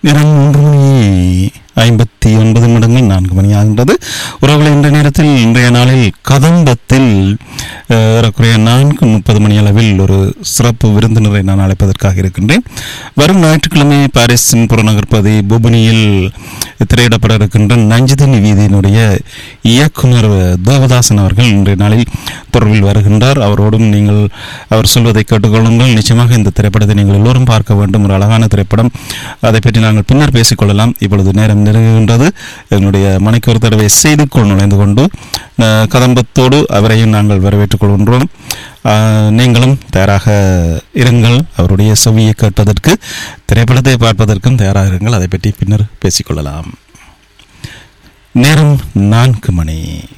நேரம் மூன்று மணி ஐம்பத்தி ஒன்பது நிமிடங்கள் நான்கு மணி ஆகின்றது உறவுகளை இந்த நேரத்தில் இன்றைய நாளில் கதம்பத்தில் அஹ், ஏறக்குறைய நான்கு முப்பது மணி அளவில் ஒரு சிறப்பு விருந்தினரை நான் அழைப்பதற்காக இருக்கின்றேன் வரும் ஞாயிற்றுக்கிழமை பாரிஸின் புறநகர் பகுதி புபனியில் திரையிடப்பட இருக்கின்ற நஞ்சிதினி வீதியினுடைய இயக்குனர் தேவதாசன் அவர்கள் இன்றைய நாளில் தொடர்பில் வருகின்றார் அவரோடும் நீங்கள் அவர் சொல்வதை கேட்டுக்கொள்ளுங்கள் நிச்சயமாக இந்த திரைப்படத்தை நீங்கள் எல்லோரும் பார்க்க வேண்டும் ஒரு அழகான திரைப்படம் அதை பற்றி நாங்கள் பின்னர் பேசிக்கொள்ளலாம் இப்பொழுது நேரம் நெருங்குகின்றது என்னுடைய மணிக்கு ஒரு தடவை செய்திக்குள் நுழைந்து கொண்டு அஹ், கதம்பத்தோடு அவரையும் நாங்கள் வரவேற்றுக் கொள்கின்றோம் அஹ், நீங்களும் தயாராக இருங்கள் அவருடைய செவியை கேட்பதற்கு திரைப்படத்தை பார்ப்பதற்கும் தயாராக இருங்கள் அதை பற்றி பின்னர் பேசிக்கொள்ளலாம் நேரம் நான்கு மணி